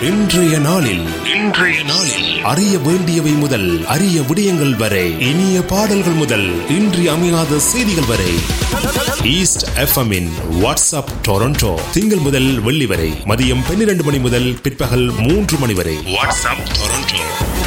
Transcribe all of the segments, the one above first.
இன்றைய நாளில் இன்றைய நாளில் அறிய வேண்டியவை முதல் அரிய விடயங்கள் வரை இனிய பாடல்கள் முதல் இன்றி அமையாத செய்திகள் வரை ஈஸ்ட் எஃப்எம்மின் வாட்ஸ்அப் டொரண்டோ திங்கள் முதல் வெள்ளி வரை மதியம் பன்னிரண்டு மணி முதல் பிற்பகல் மூன்று மணி வரை வாட்ஸ்அப் டொரண்டோ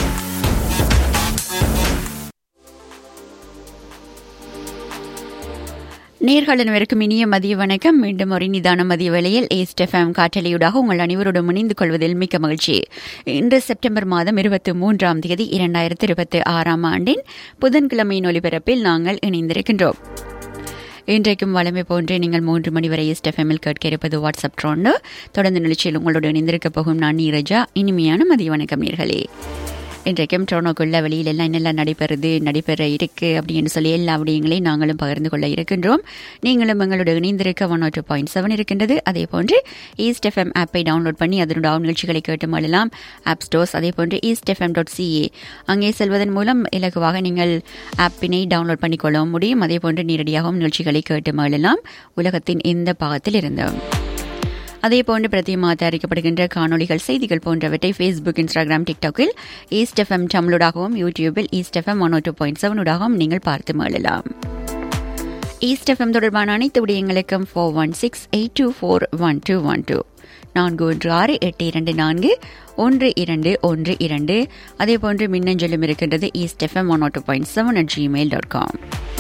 நேர்கள் அனைவருக்கும் இனிய மதிய வணக்கம் மீண்டும் ஒரு நிதான மதிய வேளையில் ஏஸ்ட் எஃப்எம் காற்றலையூடாக உங்கள் அனைவருடன் இணைந்து கொள்வதில் மிக்க மகிழ்ச்சி இன்று செப்டம்பர் மாதம் இருபத்தி மூன்றாம் தேதி இரண்டாயிரத்தி இருபத்தி ஆறாம் ஆண்டின் புதன்கிழமையின் ஒலிபரப்பில் நாங்கள் இணைந்திருக்கின்றோம் இன்றைக்கும் வளமை போன்றே நீங்கள் மூன்று மணி வரை ஈஸ்ட் எஃப்எம்மில் கேட்க இருப்பது வாட்ஸ்அப் ட்ரோண்டு தொடர்ந்து நிகழ்ச்சியில் உங்களோடு இணைந்திருக்க போகும் நான் நீரஜா இனிமையான மதிய வணக்கம் நீர்களே இன்றைக்கும் டொனோக்குள்ள வெளியில் எல்லாம் என்னெல்லாம் நடைபெறுது நடைபெற இருக்கு அப்படின்னு சொல்லி எல்லா விடயங்களையும் நாங்களும் பகிர்ந்து கொள்ள இருக்கின்றோம் நீங்களும் எங்களோட இணைந்திருக்க ஒன் டூ பாயிண்ட் செவன் இருக்கின்றது அதே போன்று ஈஸ்ட் எஃப்எம் ஆப்பை டவுன்லோட் பண்ணி அதனுடைய நிகழ்ச்சிகளை கேட்டு மழலாம் ஆப் ஸ்டோர்ஸ் அதே போன்று ஈஸ்ட் எஃப்எம் டாட் சிஏ அங்கே செல்வதன் மூலம் இலகுவாக நீங்கள் ஆப்பினை டவுன்லோட் பண்ணிக்கொள்ள முடியும் அதே போன்று நேரடியாகவும் நிகழ்ச்சிகளை கேட்டு மழலாம் உலகத்தின் எந்த பாகத்தில் இருந்தோம் அதே போன்று பிரதியமாக தயாரிக்கப்படுகின்ற காணொலிகள் செய்திகள் போன்றவற்றை ஃபேஸ்புக் இன்ஸ்டாகிராம் டிக்டாக்கில் ஈஸ்ட் எஃப்எம் தமிழூடாகவும் யூடியூபில் East FM one two point செவனூடாகவும் நீங்கள் பார்த்து மேளலாம் ஈஸ்ட் எஃப்எம் தொடர்பான அனைத்து விடயங்களுக்கும் four one six eight two four one two one two நான்கு ஒன்று ஆறு எட்டு இரண்டு நான்கு ஒன்று இரண்டு ஒன்று இரண்டு அதே போன்று மின்னஞ்சலும் இருக்கின்றது East FM one two point seven at Gmail dot com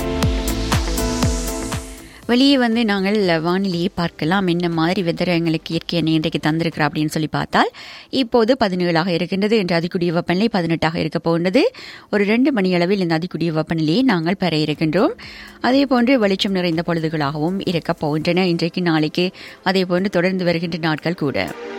வெளியே வந்து நாங்கள் வானிலையை பார்க்கலாம் என்ன மாதிரி வெதர் எங்களுக்கு இயற்கை எண்ணெய் இன்றைக்கு தந்திருக்கிறா அப்படின்னு சொல்லி பார்த்தால் இப்போது பதினேழாக இருக்கின்றது என்று அதிகூடிய வெப்பநிலை பதினெட்டாக இருக்க போகின்றது ஒரு ரெண்டு மணி அளவில் இந்த அதிகூடிய வெப்பநிலையை நாங்கள் பெற இருக்கின்றோம் அதே போன்று வெளிச்சம் நிறைந்த பொழுதுகளாகவும் இருக்க போகின்றன இன்றைக்கு நாளைக்கு அதே போன்று தொடர்ந்து வருகின்ற நாட்கள் கூட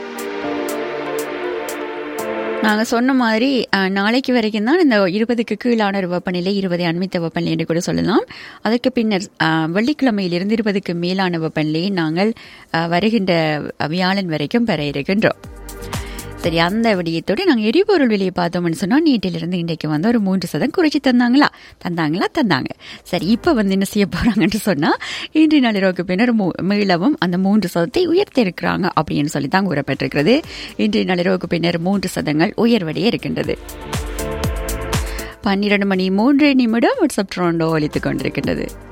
நாங்கள் சொன்ன மாதிரி நாளைக்கு வரைக்கும் தான் இந்த இருபதுக்கு கீழான ஒரு வெப்பநிலை இருபதை அண்மித்த வெப்பநிலை என்று கூட சொல்லலாம் அதற்கு பின்னர் வெள்ளிக்கிழமையிலிருந்து இருபதுக்கு மேலான வெப்பநிலையை நாங்கள் வருகின்ற வியாழன் வரைக்கும் பெற இருக்கின்றோம் சரி அந்த விடயத்தோடு நாங்கள் எரிபொருள் விலையை பார்த்தோம்னு சொன்னால் நீட்டிலிருந்து இன்றைக்கு வந்து ஒரு மூன்று சதம் குறைச்சி தந்தாங்களா தந்தாங்களா தந்தாங்க சரி இப்போ வந்து என்ன செய்ய போகிறாங்கன்னு சொன்னால் இன்றைய நள்ளிரவுக்கு பின்னர் மீளவும் அந்த மூன்று சதத்தை உயர்த்தி இருக்கிறாங்க அப்படின்னு சொல்லி தான் கூறப்பட்டிருக்கிறது இன்றைய நள்ளிரவுக்கு பின்னர் மூன்று சதங்கள் உயர்வடைய இருக்கின்றது பன்னிரண்டு மணி மூன்று நிமிடம் வாட்ஸ்அப் ட்ரோண்டோ ஒழித்துக் கொண்டிருக்கின்றது